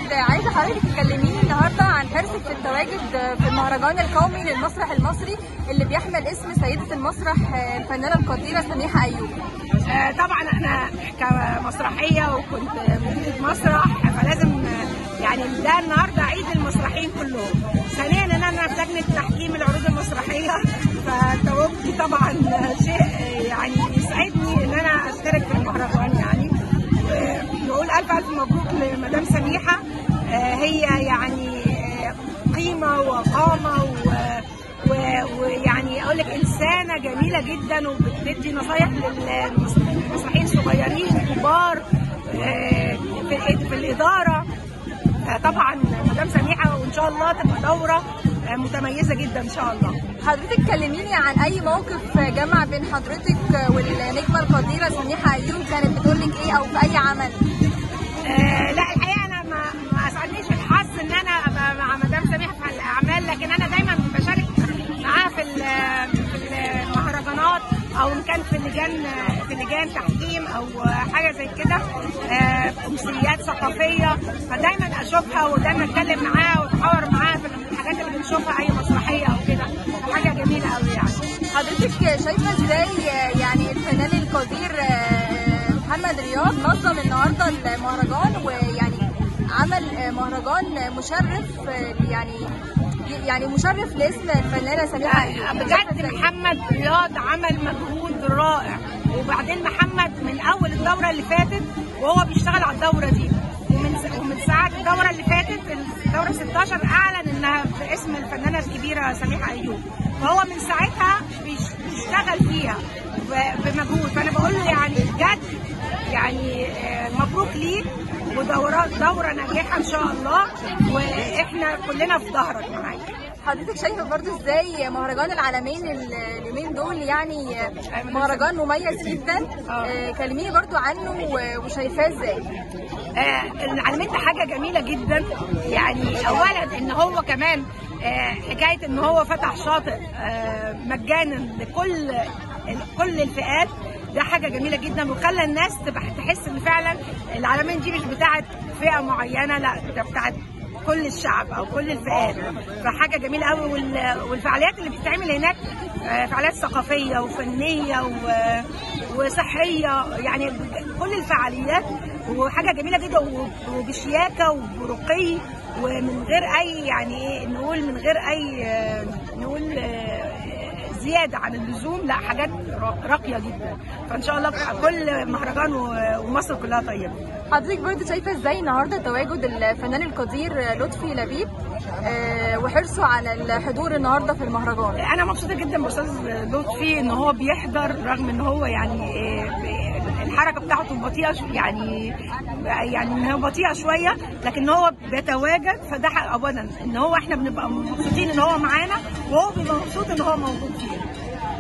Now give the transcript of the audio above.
عايزه حضرتك تكلميني النهارده عن حرصك في التواجد في المهرجان القومي للمسرح المصري اللي بيحمل اسم سيده المسرح الفنانه القديره سميحه ايوب. آه، طبعا انا كمسرحيه وكنت مديره مسرح فلازم آه، يعني ده النهارده عيد المسرحيين كلهم. ثانيا ان انا في لجنه تحكيم العروض المسرحيه فتواجدي طبعا شيء آه، يعني يسعدني ان انا اشترك في المهرجان يعني. نقول الف الف مبروك لمدام سميحه آه، هي يعني آه، قيمه وقامه و و- ويعني اقول لك انسانه جميله جدا وبتدي نصايح للمسرحيين الصغيرين كبار آه، في في الاداره آه، طبعا مدام سميحه وان شاء الله تبقى دوره آه، متميزه جدا ان شاء الله حضرتك كلميني عن اي موقف جمع بين حضرتك والنجمه القديره سميحه ايوب كانت بتقول لك ايه او في اي عمل؟ آه، لا الحقيقه انا ما ما اسعدنيش الحظ ان انا ابقى مع مدام سميحه في الاعمال لكن انا دايما بشارك معاها في ال- في المهرجانات او ان كان في لجان في لجان تحكيم او حاجه زي كده آه، امسيات ثقافيه فدايما اشوفها ودايما اتكلم معاها واتحاور معاها في الحاجات اللي بنشوفها اي مسرحيه او كده حاجه جميله قوي يعني حضرتك شايفه ازاي يعني الفنان القدير آه، محمد رياض نظم النهارده المهرجان ويعني عمل آه، مهرجان مشرف آه، يعني يعني مشرف لاسم الفنانه سميحه ايوب بجد محمد رياض عمل مجهود رائع وبعدين محمد من اول الدوره اللي فاتت وهو بيشتغل على الدوره دي ومن ومن ساعه الدوره اللي فاتت الدوره 16 اعلن انها باسم الفنانه الكبيره سميحه ايوب فهو من ساعتها بيش- بيشتغل فيها ب- بمجهود فانا بقول له يعني بجد يعني آه، مبروك ليك ودورات دوره ناجحه ان شاء الله واحنا كلنا في ظهرك معاك حضرتك شايفه برضو ازاي مهرجان العالمين ال- اليومين دول يعني آه، مهرجان مميز جدا آه، كلميني برضو عنه و- وشايفاه ازاي آه، العالمين ده حاجه جميله جدا يعني اولا ان هو كمان آه، حكايه ان هو فتح شاطئ آه، مجانا لكل كل الفئات ده حاجه جميله جدا وخلى الناس تبقى تحس ان فعلا العالمين دي مش بتاعت فئه معينه لا ده بتاعت كل الشعب او كل الفئات فحاجه جميله قوي وال- والفعاليات اللي بتتعمل هناك آه، فعاليات ثقافيه وفنيه و- وصحيه يعني كل الفعاليات وحاجه جميله جدا و- وبشياكه وبرقي ومن غير اي يعني ايه نقول من غير اي آه، نقول آه، زياده عن اللزوم لا حاجات را- راقيه جدا فان شاء الله كل مهرجان و- ومصر كلها طيبه حضرتك برضو شايفه ازاي النهارده تواجد الفنان القدير لطفي لبيب آه، وحرصه على الحضور النهارده في المهرجان انا مبسوطه جدا باستاذ لطفي ان هو بيحضر رغم ان هو يعني إيه، الحركه بتاعته بطيئه شو- يعني يعني ان هو بطيئه شويه لكن هو بيتواجد فده حق- اولا ان هو احنا بنبقى مبسوطين ان هو معانا وهو بيبقى مبسوط ان هو موجود فينا